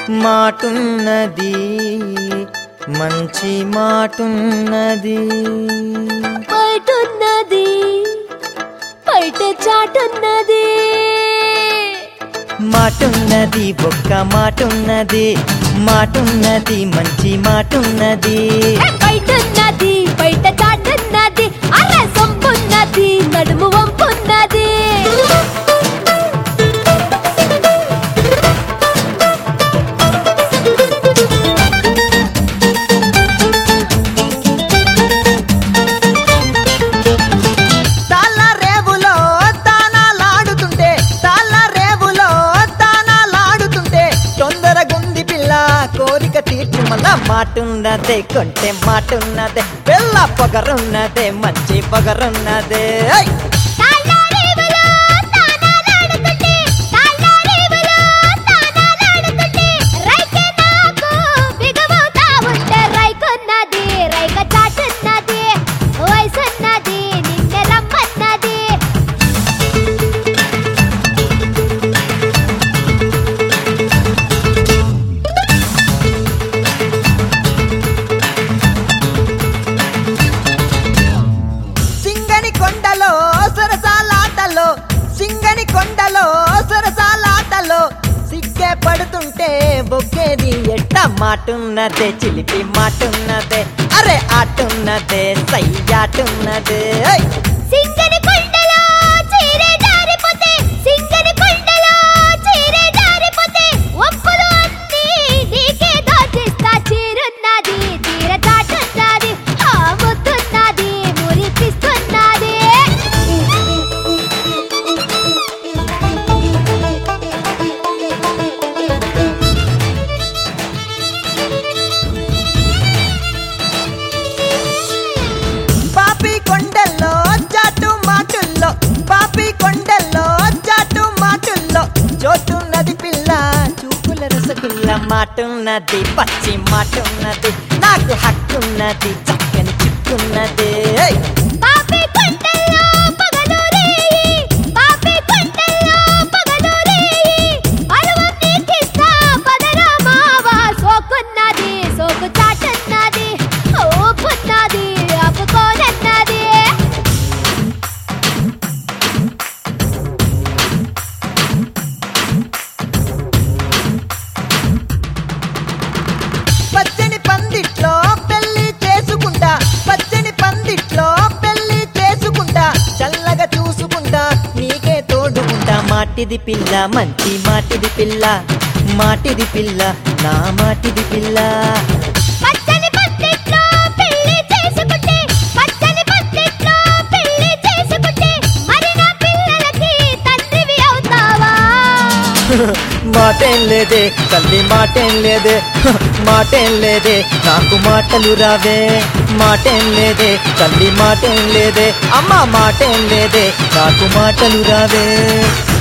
మాటున్నది మంచి మాటున్నది బయటున్నది బయట చాటున్నది మాటున్నది ఒక్క మాటున్నది మాటున్నది మంచి మాటున్నది బయటున్నది బయట చాటున్నది అరే సొంపున్నది నడుము వంపున్నది తాళ్ళ రేవులో తానాలాడుతుంటే తాళ్ళ రేవులో తానాలాడుతుంటే తొందరగుంది పిల్ల కోరిక తీర్చు మళ్ళా మాటున్నదే కొంటే మాటున్నదే పిల్ల పొగరున్నదే మంచి పొగరున్నదే ఐ! తాళ్ళారేవులో తానాలాడుతుంటే, తాళ్ళారేవులో తానాలాడుతుంటే, రైకే నాకు బిగబోతా ఉంటే రైకున్నది, రైక చాటున్నది, వయసున్నది, నిన్నే రమ్మన్నది. సింగని కొండలో సరసాలాటలో సింగని కొండలో సరసాలాటలో సిగ్గే పడుతుంటే బొక్కేది ఎట్ట మాటున్నదే చిలిపి మాటున్నదే అరే ఆటున్నదే సయ్యాటున్నదే ఐ! సింగని కొండలో చీరే జారిపోతే, సింగని కొండలో చీరే జారిపోతే, ఒప్పులు అన్నీ నీకే దోచిస్తా. చీరున్నది, తీర చాటున్నది, ఆ ముద్దున్నది, మురిపిస్తున్నది. పాపి కొండల్లో చాటు మాటుల్లో పాపి కొండల్లో చాటు మాటుల్లో చోటున్నది పిల్ల చూపుల రసగుల్ల మాటున్నది పచ్చి మాటున్నది నాకు హక్కున్నది చక్కని చిక్కున్నది ఏయ్! పాపి కొండల్లో పగలు రేయి, పాపి కొండల్లో పగలు రేయి, పరువం నీకిస్తా పదరా మావా. సోకున్నది, సోకు చాటున్నది, ఊపున్నది, ఆపుకోనన్నది. పచ్చని పందిట్లో పెళ్లి చేసుకుంటా పచ్చని పందిట్లో పెళ్లి చేసుకుంటా చల్లగా చూసుకుంటా నీకే తోడుకుంటా మాటిది పిల్ల మంచి మాటిది పిల్ల మాటిది పిల్ల నా మాటిది పిల్ల పచ్చని పందిట్లో పెళ్లి చేసుకుంటే, పచ్చని పందిట్లో పెళ్లి చేసుకుంటే, మరి నా పిల్లలకి తండ్రివి అవుతావా మాటేం లేదే తల్లి మాటేం లేదే హ, మాటేం లేదే నాకు మాటలు రావే మాటేం లేదే తల్లి మాటేం లేదే అమ్మ మాటేం లేదే నాకు మాటలు రావే